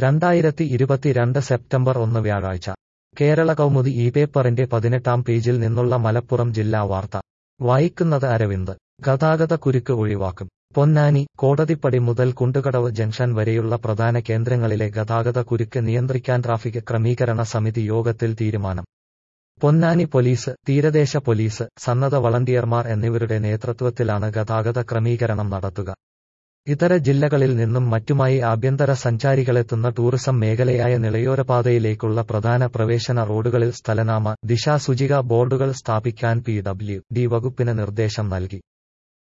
രണ്ടായിരത്തി ഇരുപത്തിരണ്ട് സെപ്റ്റംബർ ഒന്ന് വ്യാഴാഴ്ച കേരള കൗമുദി ഈ പേപ്പറിന്റെ പതിനെട്ടാം പേജിൽ നിന്നുള്ള മലപ്പുറം ജില്ലാ വാർത്ത വായിക്കുന്നത് അരവിന്ദ് ഗതാഗത കുരുക്ക് ഒഴിവാക്കും പൊന്നാനി കോടതിപ്പടി മുതൽ കുണ്ടുകടവ് ജംഗ്ഷൻ വരെയുള്ള പ്രധാന കേന്ദ്രങ്ങളിലെ ഗതാഗത കുരുക്ക് നിയന്ത്രിക്കാൻ ട്രാഫിക് ക്രമീകരണ സമിതി യോഗത്തിൽ തീരുമാനം പൊന്നാനി പോലീസ് തീരദേശ പോലീസ് സന്നദ്ധ വളണ്ടിയർമാർ എന്നിവരുടെ നേതൃത്വത്തിലാണ് ഗതാഗത ക്രമീകരണം നടത്തുക ഇതര ജില്ലകളിൽ നിന്നും മറ്റുമായി ആഭ്യന്തര സഞ്ചാരികളെത്തുന്ന ടൂറിസം മേഖലയായ നിളയോരപാതയിലേക്കുള്ള പ്രധാന പ്രവേശന റോഡുകളിൽ സ്ഥലനാമ ദിശാസൂചിക ബോർഡുകൾ സ്ഥാപിക്കാൻ പി ഡബ്ല്യു ഡി വകുപ്പിന് നിർദ്ദേശം നൽകി